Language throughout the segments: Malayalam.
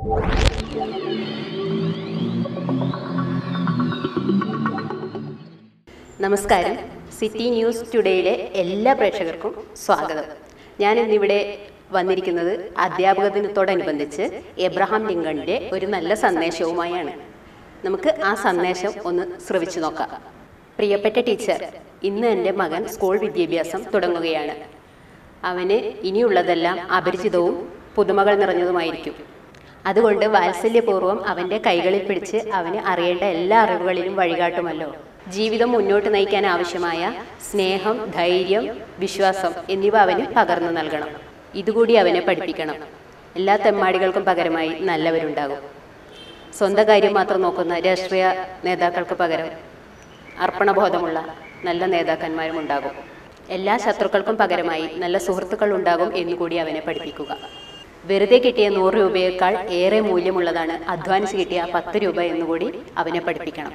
നമസ്കാരം സിറ്റി ന്യൂസ് ടുഡേയിലെ എല്ലാ പ്രേക്ഷകർക്കും സ്വാഗതം ഞാൻ ഇന്നിവിടെ വന്നിരിക്കുന്നത് അധ്യാപക ദിനത്തോടനുബന്ധിച്ച് എബ്രഹാം ലിങ്കണിൻ്റെ ഒരു നല്ല സന്ദേശവുമായാണ് നമുക്ക് ആ സന്ദേശം ഒന്ന് ശ്രവിച്ചു നോക്കാം പ്രിയപ്പെട്ട ടീച്ചർ ഇന്ന് എൻ്റെ മകൻ സ്കൂൾ വിദ്യാഭ്യാസം തുടങ്ങുകയാണ് അവന് ഇനിയുള്ളതെല്ലാം അപരിചിതവും പുതുമകൾ നിറഞ്ഞതുമായിരിക്കും അതുകൊണ്ട് വാത്സല്യപൂർവ്വം അവൻ്റെ കൈകളിൽ പിടിച്ച് അവന് അറിയേണ്ട എല്ലാ അറിവുകളിലും വഴികാട്ടുമല്ലോ ജീവിതം മുന്നോട്ട് നയിക്കാൻ ആവശ്യമായ സ്നേഹം ധൈര്യം വിശ്വാസം എന്നിവ അവന് പകർന്നു നൽകണം ഇതുകൂടി അവനെ പഠിപ്പിക്കണം എല്ലാ തെമ്മാടികൾക്കും പകരമായി നല്ലവരുണ്ടാകും സ്വന്തം കാര്യം മാത്രം നോക്കുന്ന രാഷ്ട്രീയ നേതാക്കൾക്ക് പകരം അർപ്പണബോധമുള്ള നല്ല നേതാക്കന്മാരും ഉണ്ടാകും എല്ലാ ശത്രുക്കൾക്കും പകരമായി നല്ല സുഹൃത്തുക്കൾ ഉണ്ടാകും എന്നുകൂടി അവനെ പഠിപ്പിക്കുക വെറുതെ കിട്ടിയ നൂറ് രൂപയേക്കാൾ ഏറെ മൂല്യമുള്ളതാണ് അധ്വാനിച്ച് കിട്ടിയ പത്ത് രൂപ എന്നുകൂടി അവനെ പഠിപ്പിക്കണം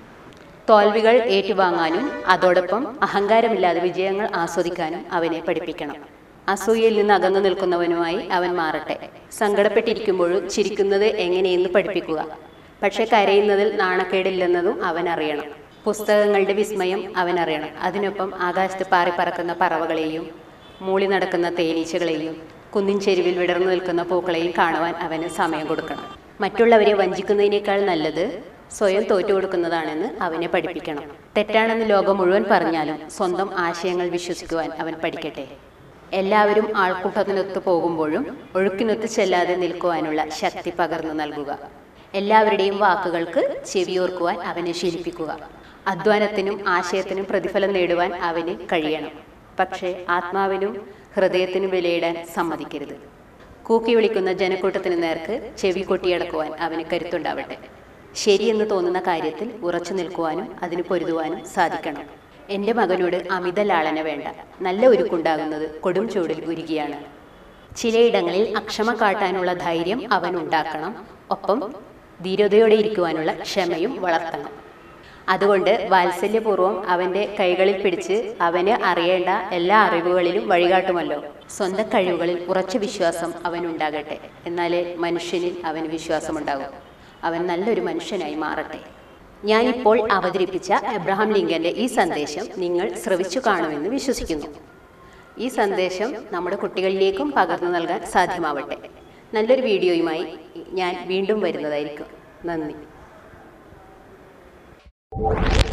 തോൽവികൾ ഏറ്റുവാങ്ങാനും അതോടൊപ്പം അഹങ്കാരമില്ലാതെ വിജയങ്ങൾ ആസ്വദിക്കാനും അവനെ പഠിപ്പിക്കണം അസൂയയിൽ നിന്ന് അകന്നു നിൽക്കുന്നവനുമായി അവൻ മാറട്ടെ സങ്കടപ്പെട്ടിരിക്കുമ്പോഴും ചിരിക്കുന്നത് എങ്ങനെയെന്ന് പഠിപ്പിക്കുക പക്ഷെ കരയുന്നതിൽ നാണക്കേടില്ലെന്നതും അവൻ അറിയണം പുസ്തകങ്ങളുടെ വിസ്മയം അവൻ അറിയണം അതിനൊപ്പം ആകാശത്ത് പാറിപ്പറക്കുന്ന പറവകളെയും മൂളി നടക്കുന്ന തേനീച്ചകളെയും കുന്നിൻ ചെരുവിൽ വിടർന്നു നിൽക്കുന്ന പൂക്കളെയും കാണുവാൻ അവന് സമയം കൊടുക്കണം മറ്റുള്ളവരെ വഞ്ചിക്കുന്നതിനേക്കാൾ നല്ലത് സ്വയം തോറ്റു കൊടുക്കുന്നതാണെന്ന് അവനെ പഠിപ്പിക്കണം തെറ്റാണെന്ന് ലോകം മുഴുവൻ പറഞ്ഞാലും സ്വന്തം ആശയങ്ങൾ വിശ്വസിക്കുവാൻ അവൻ പഠിക്കട്ടെ എല്ലാവരും ആൾക്കൂട്ടത്തിനൊത്ത് പോകുമ്പോഴും ഒഴുക്കിനൊത്ത് ചെല്ലാതെ നിൽക്കുവാനുള്ള ശക്തി പകർന്നു നൽകുക എല്ലാവരുടെയും വാക്കുകൾക്ക് ചെവിയോർക്കുവാൻ അവനെ ശീലിപ്പിക്കുക അധ്വാനത്തിനും ആശയത്തിനും പ്രതിഫലം നേടുവാൻ അവന് കഴിയണം പക്ഷേ ആത്മാവിനും ഹൃദയത്തിനും വിലയിടാൻ സമ്മതിക്കരുത് കൂക്കി വിളിക്കുന്ന ജനക്കൂട്ടത്തിന് നേർക്ക് ചെവി കൊട്ടിയടക്കുവാൻ അവന് കരുത്തുണ്ടാവട്ടെ ശരിയെന്ന് തോന്നുന്ന കാര്യത്തിൽ ഉറച്ചു നിൽക്കുവാനും അതിന് പൊരുതുവാനും സാധിക്കണം എൻ്റെ മകനോട് അമിത ലാളന വേണ്ട നല്ല ഒരുക്കുണ്ടാകുന്നത് കൊടും ചൂടിൽ ഉരുകിയാണ് ചിലയിടങ്ങളിൽ അക്ഷമ കാട്ടാനുള്ള ധൈര്യം അവൻ ഉണ്ടാക്കണം ഒപ്പം ധീരതയോടെ ഇരിക്കുവാനുള്ള ക്ഷമയും വളർത്തണം അതുകൊണ്ട് വാത്സല്യപൂർവ്വം അവൻ്റെ കൈകളിൽ പിടിച്ച് അവന് അറിയേണ്ട എല്ലാ അറിവുകളിലും വഴികാട്ടുമല്ലോ സ്വന്തം കഴിവുകളിൽ ഉറച്ച വിശ്വാസം അവനുണ്ടാകട്ടെ എന്നാലേ മനുഷ്യനിൽ അവന് വിശ്വാസമുണ്ടാകും അവൻ നല്ലൊരു മനുഷ്യനായി മാറട്ടെ ഞാനിപ്പോൾ അവതരിപ്പിച്ച എബ്രഹാം ലിങ്കന്റെ ഈ സന്ദേശം നിങ്ങൾ ശ്രവിച്ചു കാണുമെന്ന് വിശ്വസിക്കുന്നു ഈ സന്ദേശം നമ്മുടെ കുട്ടികളിലേക്കും പകർന്നു നൽകാൻ സാധ്യമാവട്ടെ നല്ലൊരു വീഡിയോയുമായി ഞാൻ വീണ്ടും വരുന്നതായിരിക്കും നന്ദി